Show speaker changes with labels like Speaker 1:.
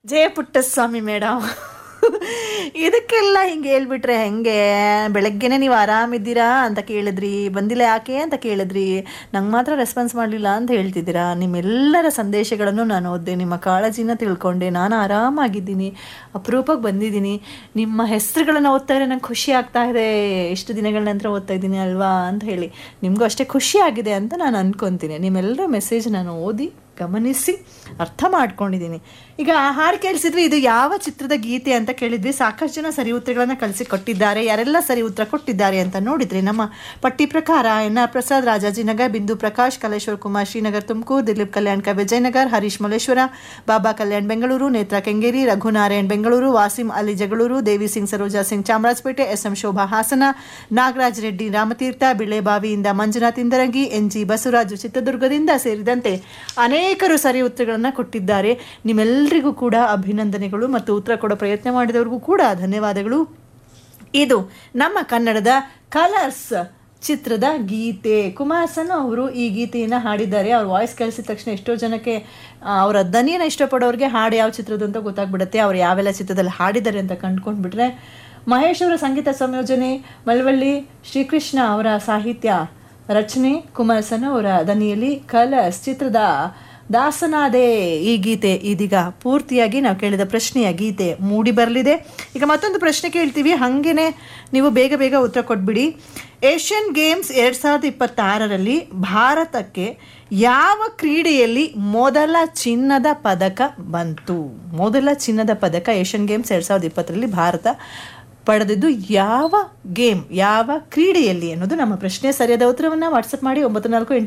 Speaker 1: ಜಯ Puttaswamy madam ಇದಕ್ಕೆಲ್ಲ ಹಿಂಗೆ ಹೇಳ್ಬಿಟ್ರೆ ಹೆಂಗೆ ಬೆಳಗ್ಗೆನೆ ನೀವು ಆರಾಮಿದ್ದೀರಾ ಅಂತ ಕೇಳಿದ್ರಿ ಬಂದಿಲ್ಲ ಯಾಕೆ ಅಂತ ಕೇಳಿದ್ರಿ ನಂಗೆ ಮಾತ್ರ ರೆಸ್ಪಾನ್ಸ್ ಮಾಡಲಿಲ್ಲ ಅಂತ ಹೇಳ್ತಿದ್ದೀರಾ ನಿಮ್ಮೆಲ್ಲರ ಸಂದೇಶಗಳನ್ನು ನಾನು ಓದಿದೆ ನಿಮ್ಮ ಕಾಳಜಿನ ತಿಳ್ಕೊಂಡೆ ನಾನು ಆರಾಮಾಗಿದ್ದೀನಿ ಅಪರೂಪಕ್ಕೆ ಬಂದಿದ್ದೀನಿ ನಿಮ್ಮ ಹೆಸರುಗಳನ್ನು ಓದ್ತಾ ಇದ್ರೆ ನಂಗೆ ಖುಷಿ ಆಗ್ತಾ ಇದೆ ಎಷ್ಟು ದಿನಗಳ ನಂತರ ಓದ್ತಾ ಇದ್ದೀನಿ ಅಲ್ವಾ ಅಂತ ಹೇಳಿ ನಿಮಗೂ ಅಷ್ಟೇ ಖುಷಿ ಆಗಿದೆ ಅಂತ ನಾನು ಅನ್ಕೊತೀನಿ ನಿಮ್ಮೆಲ್ಲರ ಮೆಸೇಜ್ ನಾನು ಓದಿ ಗಮನಿಸಿ ಅರ್ಥ ಮಾಡ್ಕೊಂಡಿದ್ದೀನಿ ಈಗ ಆ ಹಾಡು ಕೇಳಿಸಿದ್ವಿ ಇದು ಯಾವ ಚಿತ್ರದ ಗೀತೆ ಅಂತ ಕೇಳಿದ್ವಿ ಸಾಕಷ್ಟು ಜನ ಸರಿ ಉತ್ತರಗಳನ್ನು ಕಳಿಸಿ ಕೊಟ್ಟಿದ್ದಾರೆ ಯಾರೆಲ್ಲ ಸರಿ ಉತ್ತರ ಕೊಟ್ಟಿದ್ದಾರೆ ಅಂತ ನೋಡಿದ್ರಿ ನಮ್ಮ ಪಟ್ಟಿ ಪ್ರಕಾರ ಎನ್ ಆರ್ ಪ್ರಸಾದ್ ರಾಜಾಜಿನಗರ್ ಬಿಂದು ಪ್ರಕಾಶ್ ಕಲೇಶ್ವರ್ ಕುಮಾರ್ ಶ್ರೀನಗರ್ ತುಮಕೂರು ದಿಲೀಪ್ ಕಲ್ಯಾಣ್ಕ ವಿಜಯನಗರ್ ಹರೀಶ್ ಮಲ್ಲೇಶ್ವರ ಬಾಬಾ ಕಲ್ಯಾಣ್ ಬೆಂಗಳೂರು ನೇತ್ರ ಕೆಂಗೇರಿ ರಘುನಾರಾಯಣ್ ಬೆಂಗಳೂರು ವಾಸಿಂ ಅಲಿ ಜಗಳೂರು ದೇವಿ ಸಿಂಗ್ ಸರೋಜಾ ಸಿಂಗ್ ಚಾಮರಾಜಪೇಟೆ ಎಸ್ ಎಂ ಶೋಭಾ ಹಾಸನ ನಾಗರಾಜ್ ರೆಡ್ಡಿ ರಾಮತೀರ್ಥ ಬಿಳೆಬಾವಿಯಿಂದ ಮಂಜುನಾಥ್ ಇಂದರಂಗಿ ಎನ್ ಜಿ ಬಸವರಾಜು ಚಿತ್ರದುರ್ಗದಿಂದ ಸೇರಿದಂತೆ ಅನೇಕರು ಸರಿ ಉತ್ತರಗಳನ್ನು ಕೊಟ್ಟಿದ್ದಾರೆ ನಿಮ್ಮೆಲ್ಲರಿಗೂ ಕೂಡ ಅಭಿನಂದನೆಗಳು ಮತ್ತು ಉತ್ತರ ಕೊಡೋ ಪ್ರಯತ್ನ ಮಾಡಿದವ್ರಿಗೂ ಕೂಡ ಧನ್ಯವಾದಗಳು ಇದು ನಮ್ಮ ಕನ್ನಡದ ಕಲರ್ಸ್ ಚಿತ್ರದ ಗೀತೆ ಕುಮಾರ್ ಸನ್ ಅವರು ಈ ಗೀತೆಯನ್ನು ಹಾಡಿದ್ದಾರೆ ಅವ್ರ ವಾಯ್ಸ್ ಕೇಳಿಸಿದ ತಕ್ಷಣ ಎಷ್ಟೋ ಜನಕ್ಕೆ ಆ, ಅವರ ದನಿಯನ್ನು ಇಷ್ಟಪಡೋರಿಗೆ ಹಾಡು ಯಾವ ಚಿತ್ರದ್ದು ಅಂತ ಗೊತ್ತಾಗ್ಬಿಡುತ್ತೆ ಅವ್ರು ಯಾವೆಲ್ಲ ಚಿತ್ರದಲ್ಲಿ ಹಾಡಿದ್ದಾರೆ ಅಂತ ಕಂಡ್ಕೊಂಡ್ಬಿಟ್ರೆ ಮಹೇಶ್ ಅವರ ಸಂಗೀತ ಸಂಯೋಜನೆ ಮಳವಳ್ಳಿ ಶ್ರೀಕೃಷ್ಣ ಅವರ ಸಾಹಿತ್ಯ ರಚನೆ ಕುಮಾರ್ ಸನ್ ಅವರ ದನಿಯಲ್ಲಿ ಕಲರ್ಸ್ ಚಿತ್ರದ ದಾಸನಾದೆ ಈ ಗೀತೆ ಇದೀಗ ಪೂರ್ತಿಯಾಗಿ ನಾವು ಕೇಳಿದ ಪ್ರಶ್ನೆಯ ಗೀತೆ ಮೂಡಿ ಬರಲಿದೆ ಈಗ ಮತ್ತೊಂದು ಪ್ರಶ್ನೆ ಕೇಳ್ತೀವಿ ಹಾಗೇನೆ ನೀವು ಬೇಗ ಬೇಗ ಉತ್ತರ ಕೊಟ್ಬಿಡಿ ಏಷ್ಯನ್ ಗೇಮ್ಸ್ ಎರಡು ಸಾವಿರದ ಇಪ್ಪತ್ತಾರರಲ್ಲಿ ಭಾರತಕ್ಕೆ ಯಾವ ಕ್ರೀಡೆಯಲ್ಲಿ ಮೊದಲ ಚಿನ್ನದ ಪದಕ ಬಂತು ಮೊದಲ ಚಿನ್ನದ ಪದಕ ಏಷ್ಯನ್ ಗೇಮ್ಸ್ ಎರಡು ಸಾವಿರದ ಇಪ್ಪತ್ತರಲ್ಲಿ ಭಾರತ ಪಡೆದಿದ್ದು ಯಾವ ಗೇಮ್ ಯಾವ ಕ್ರೀಡೆಯಲ್ಲಿ ಅನ್ನೋದು ನಮ್ಮ ಪ್ರಶ್ನೆ ಸರಿಯಾದ ಉತ್ತರವನ್ನು ವಾಟ್ಸಪ್ ಮಾಡಿ ಒಂಬತ್ತು ನಾಲ್ಕು ಎಂಟು